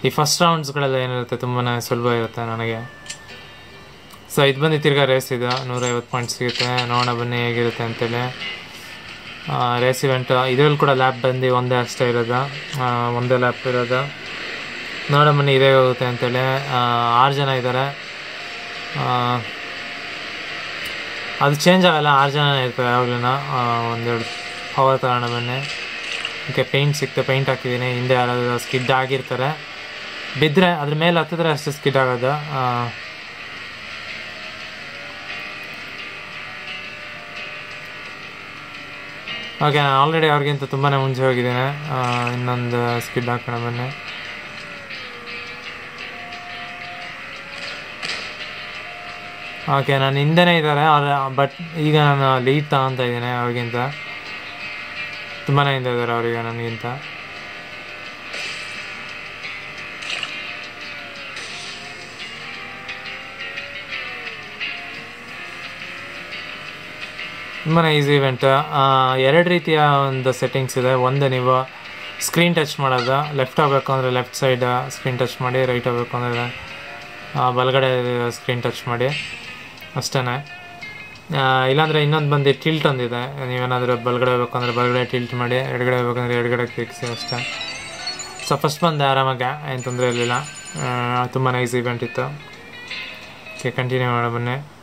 ಈ ಫಸ್ಟ್ ರೌಂಡ್ಸ್ಗಳೆಲ್ಲ ಏನಿರುತ್ತೆ ತುಂಬಾ ಸುಲಭ ಇರುತ್ತೆ ನನಗೆ ಸೊ ಇದು ಬಂದು ತಿರ್ಗಾ ರೇಸ್ ಇದು ನೂರೈವತ್ತು ಪಾಯಿಂಟ್ ಸಿಗುತ್ತೆ ನೋಡೋಣ ಬನ್ನಿ ಹೇಗಿರುತ್ತೆ ಅಂತೇಳಿ ರೇಸ್ ಇವೆಂಟ್ ಇದರಲ್ಲಿ ಕೂಡ ಲ್ಯಾಪ್ ಬಂದು ಒಂದೇ ಅಷ್ಟೇ ಇರೋದು ಆ, ಒಂದೇ ಲ್ಯಾಪ್ ಇರೋದು ನೋಡೋಣ ಬನ್ನಿ ಇದೇ ಹೋಗುತ್ತೆ ಅಂತೇಳಿ ಆ, ಆರು ಜನ ಇದ್ದಾರೆ ಅದು ಚೇಂಜ್ ಆಗಲ್ಲ ಆರು ಜನ ಇರ್ತವೆ ಯಾವಾಗಲೂ ಒಂದೆರಡು ಪವರ್ ತಗೋಣ ಬನ್ನಿ ಓಕೆ ಪೇಂಟ್ ಸಿಕ್ತೆ ಪೇಂಟ್ ಹಾಕಿದ್ದೀನಿ ಹಿಂದೆ ಯಾರಾದರೂ ಸ್ಕಿಡ್ ಆಗಿರ್ತಾರೆ ಬಿದ್ದರೆ ಅದ್ರ ಮೇಲೆ ಹತ್ತಿದ್ರೆ ಅಷ್ಟೇ ಸ್ಕಿಡ್ ಆಗೋದು ಆ, ಓಕೆ ನಾನು ಆಲ್ರೆಡಿ ಅವ್ರಿಗಿಂತ ತುಂಬಾ ಮುಂಚೆ ಹೋಗಿದ್ದೇನೆ ಆ, ಇನ್ನೊಂದು ಸ್ಕಿಡ್ ಹಾಕೋಣ ಬನ್ನಿ ಓಕೆ ನಾನು ಹಿಂದೆನೇ ಇದ್ದಾರೆ ಅವ್ರ ಬಟ್ ಈಗ ನಾನು ಲೀಡ್ ತಗೊತಾ ಇದ್ದೀನಿ ಅವ್ರಿಗಿಂತ ತುಂಬಾ ಹಿಂದೆ ಇದ್ದಾರೆ ಅವರಿಗೆ ನನಗಿಂತ ತುಂಬಾ ಈಸಿ ಇವೆಂಟ್ ಎರಡು ರೀತಿಯ ಒಂದು ಸೆಟ್ಟಿಂಗ್ಸ್ ಇದೆ ಒಂದು ನೀವು ಸ್ಕ್ರೀನ್ ಟಚ್ ಮಾಡೋದು ಲೆಫ್ಟ್ ಹೋಗ್ಬೇಕು ಅಂದರೆ ಲೆಫ್ಟ್ ಸೈಡ್ ಸ್ಕ್ರೀನ್ ಟಚ್ ಮಾಡಿ ರೈಟ್ ಹೋಗ್ಬೇಕು ಅಂದರೆ ಬಲಗಡೆ ಸ್ಕ್ರೀನ್ ಟಚ್ ಮಾಡಿ ಅಷ್ಟೇ ಇಲ್ಲಾಂದರೆ ಇನ್ನೊಂದು ಬಂದು ಟಿಲ್ಟ್ ಒಂದಿದೆ ನೀವೇನಾದರೂ ಬಲಗಡೆ ಹೋಗ್ಬೇಕು ಅಂದರೆ ಬಲಗಡೆ ಟಿಲ್ಟ್ ಮಾಡಿ ಎಡಗಡೆ ಹೋಗ್ಬೇಕಂದ್ರೆ ಎಡಗಡೆ ಕ್ಲಿಕ್ಸಿ ಅಷ್ಟೇ ಸೊ ಫಸ್ಟ್ ಬಂದು ಆರಾಮಾಗಿ ಏನು ತೊಂದರೆ ಇರಲಿಲ್ಲ ತುಂಬಾ ಈಸಿ ಇವೆಂಟ್ ಇತ್ತು ಓಕೆ ಕಂಟಿನ್ಯೂ ಮಾಡೋ ಬನ್ನಿ